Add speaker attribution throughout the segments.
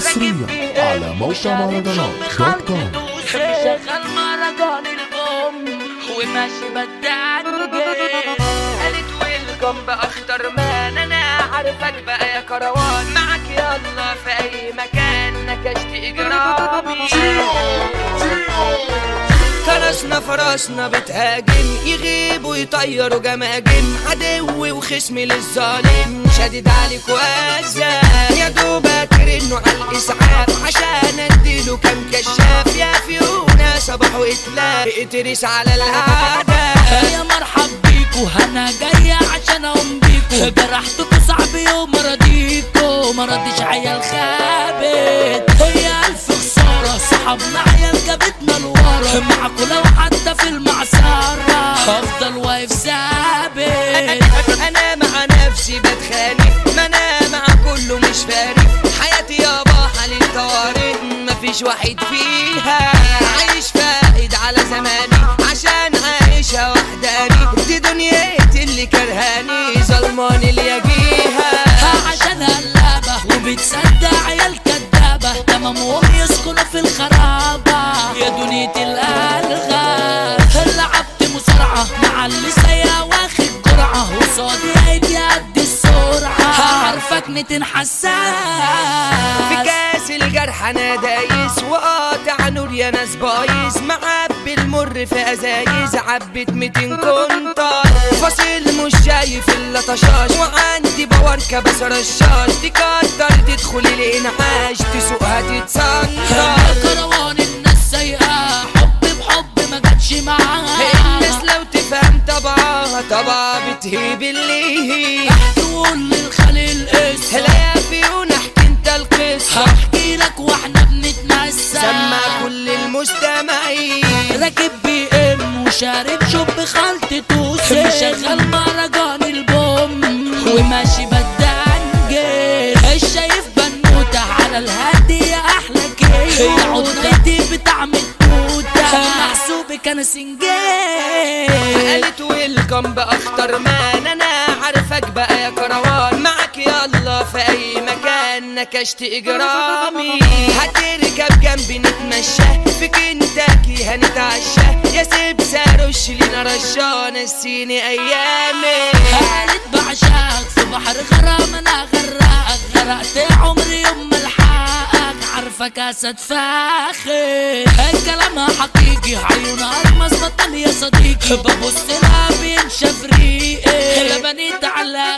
Speaker 1: حصريا على موقع مهرجانات دوت كوم
Speaker 2: شغال مهرجان الام وماشي بدعني قالت ويلكم باخطر مان انا عارفك بقى يا كروان معاك يلا في اي مكان نكشت اجرامي كرسنا فرسنا بتهاجم يغيبوا يطيروا جماجم عدو وخصمي للظالم شديد عليك وازا يا دوبك رنوا على الاسعاف عشان اديله كام كشاف يا فيونا صباح واتلاف اترس على الاعداء
Speaker 3: يا مرحب بيكو انا جاية عشان اقوم بيكو جرحتكو صعب يوم راضيكو ما راضيش عيال خابت هي الف خسارة صحابنا عيال جابتنا لورا معاكو لو حتى في المعصرة هفضل واقف ثابت
Speaker 2: انا مع نفسي بتخانق ما انا مع كله مش فارق حياتي يابا حال الطوارئ مفيش واحد فيها عايش فائد على زماني عشان عايشها وحداني دي دنيتي اللي كرهاني ظلماني اللي يجيها
Speaker 3: عشان هلابة وبتصدق عيال كدابة تمامهم يسكنوا في الخرابة يا دنيا الألغى لعبت مصارعة مع اللي سيا واخد جرعة وصادي هيدي قد السرعة عارفك متين حساس
Speaker 2: في كاس الجرح انا دايس وقاطع نور يا ناس بايظ معبي المر في ازايز عبت 200 كونتر فاصل مش شايف الا طشاش وعندي بوركه بس رشاش تكتر تدخل الانعاش تسوقها تتصنطر
Speaker 3: كروان الناس سايقة حب بحب ما جاتش معاها
Speaker 2: الناس لو تفهم طبعها طبعا بتهيب اللي هي
Speaker 3: تقول للخليل اسم
Speaker 2: هلا يا فيونا احكي انت القصه
Speaker 3: هحكي لك واحنا بنتمسى
Speaker 2: سمع كل المستمعين
Speaker 3: راكب بي ام وشارب شوب خالتي توسي مشغل مهرجان البوم وماشي بدنجل شايف بنوتة على الهادي يا احلى كيف هي عضتي بطعم التوتة محسوبك انا سنجل
Speaker 2: قالت ويلكم باخطر مان انا عارفك بقى يا كروان معاك يلا في اي مكان نكشت اجرامي هتركب جنبي نتمشى في كنتاكي هنتعشى يا سبسة رش لينا رشان السيني ايامي
Speaker 3: قالت بعشقك في بحر غرام انا غرقك غرقت عمري يوم ما الحقك عارفك اسد فاخر كلامها حقيقي عيونها المس بطل يا صديقي ببص لها بينشف ريقي لبنيت على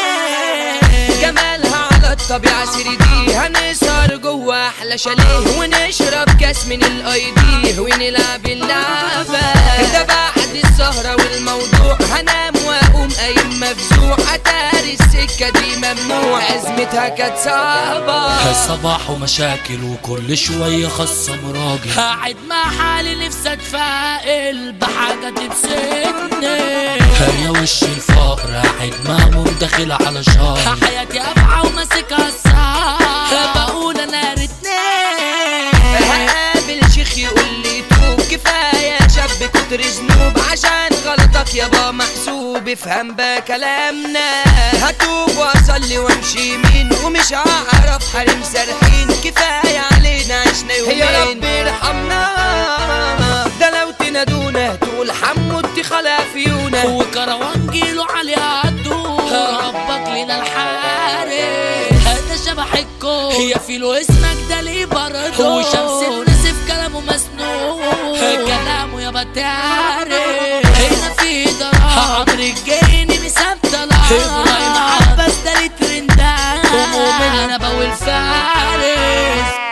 Speaker 3: خير
Speaker 2: جمالها على الطبيعة سردي هنسهر جوا أحلى شاليه ونشرب كاس من الأيدي ونلعب اللعبة ده بعد السهرة والموضوع هنام وأقوم قايم مفزوع أتاري السكة دي ممنوع أزمتها كانت صعبة
Speaker 3: صباح ومشاكل وكل شوية خصم راجل قاعد مع حالي نفسي اتفائل بحاجة تبسطني هي وش الفقر قاعد مهموم داخل على شهر حياتي افعى وماسكها الصار بقول انا ريتني
Speaker 2: هقابل شيخ يقول لي توب كفاية شاب كتر ذنوب عشان غلطك يابا محسوب افهم بقى كلامنا هتوب واصلي وامشي يمين ومش هعرف حريم سارحين كفاية علينا عشنا يومين يا رب ارحمنا ده لو تنادونا تقول حمودتي خلافيونا
Speaker 3: وكروان جيله علي عدو ربك لنا الحارس هذا شبح الكون هي فيلو اسمك ده ليه برضه وشمس الناس في كلامه مسنون كلامه يا بتاري هنا في ضرب عمرو الجيني مثبت ابراهيم عباس ده ليه ترندات ومؤمن انا بقول فارس